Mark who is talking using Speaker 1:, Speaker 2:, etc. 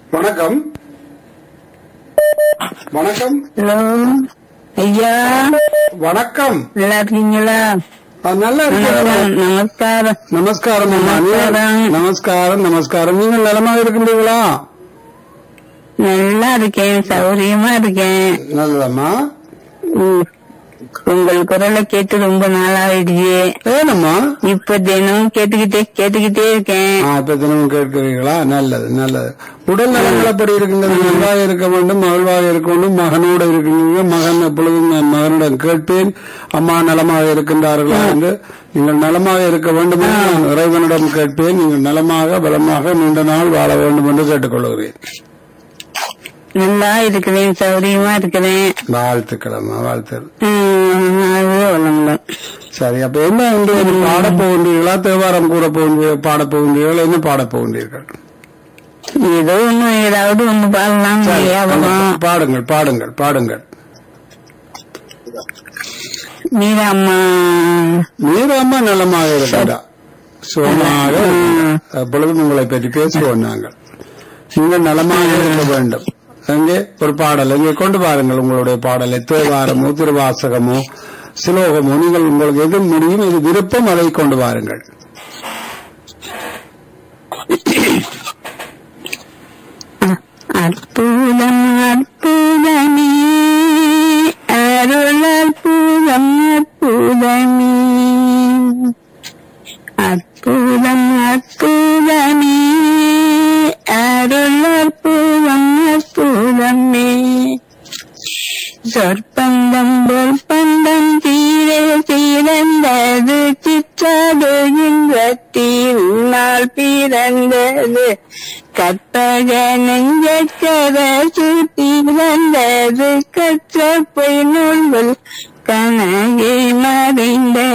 Speaker 1: வணக்கம் வணக்கம்
Speaker 2: ஹலோ ஐயா
Speaker 1: வணக்கம்
Speaker 2: நல்லா இருக்கீங்களா
Speaker 1: ஆ, நல்லா இருக்கேன்
Speaker 2: நமஸ்காரம்
Speaker 1: நமஸ்காரம் அம்மா நீங்கள்
Speaker 2: நமஸ்காரம்.
Speaker 1: நமஸ்காரம் நமஸ்காரம் நீங்கள் நலமாக இருக்கின்றீர்களா
Speaker 2: நல்லா இருக்கேன் சௌரியமா இருக்கேன்
Speaker 1: நல்லதம்மா
Speaker 2: உம், உங்கள் குரலை கேட்டு ரொம்ப நாளாயிடுச்சு
Speaker 1: ஏனம்மா
Speaker 2: இப்ப தினம் கேட்டுக்கிட்டே கேட்டுக்கிட்டே இருக்கேன்
Speaker 1: ஆ, இப்ப தினமும் கேட்கிறீர்களா நல்லது நல்லது உடல் நலங்கள் அப்படி இருக்கின்றது நன்றாக இருக்க வேண்டும் மகிழ்வாக இருக்க வேண்டும் மகனோடு இருக்கின்றீங்க மகன் எப்பொழுதும் நான் மகனிடம் கேட்பேன் அம்மா நலமாக இருக்கின்றார்களா என்று நீங்கள் நலமாக இருக்க வேண்டும் என்று நான் இறைவனிடம் கேட்பேன் நீங்கள் நலமாக பலமாக நீண்ட நாள் வாழ வேண்டும் என்று கேட்டுக்கொள்கிறேன்
Speaker 2: நல்லா இருக்கிறேன் சௌரியமா இருக்கிறேன்
Speaker 1: வாழ்த்துக்கள் அம்மா வாழ்த்துக்கள்
Speaker 2: உம், அதுவே ஒண்ணுங்களேன்
Speaker 1: சரி அப்ப என்ன இன்று பாடப் போகின்றீர்களா தேவாரம் கூற போகின்ற பாடப் போகின்றீர்கள் என்ன பாடப் போகின்றீர்கள்
Speaker 2: ஏதோ ஒண்ணு ஏதாவது ஒண்ணு பாடலாம்
Speaker 1: சரி,
Speaker 2: ஞாபகம்
Speaker 1: பாடுங்கள் பாடுங்கள் பாடுங்கள்
Speaker 2: மீராம்மா
Speaker 1: மீராம்மா நலமாக இருக்கின்றா சுகமாக எப்பொழுதும் உங்களை பற்றி பேசுவோம் நாங்கள் நீங்கள் நலமாக இருக்க வேண்டும் அங்கே ஒரு பாடல் இங்கே கொண்டு பாருங்கள் உங்களுடைய பாடலை தேவாரமோ திருவாசகமோ சிலோகமோ நீங்கள் உங்களுக்கு எது முடியும் இது விருப்பம் அதை கொண்டு வாருங்கள்
Speaker 2: அற்புதம் அற்புதமே அருள் அற்புதம் அற்புதமே அற்புதம் அற்புதமே அருள் அற்புதம் அற்புதமே சொற்பந்தம் பொற்பந்தம் தீர தீரந்தது சிற்றது இன்பத்தில் உன்னால் பிறந்தது கற்பக நெஞ்சக்கர சுத்தி வந்த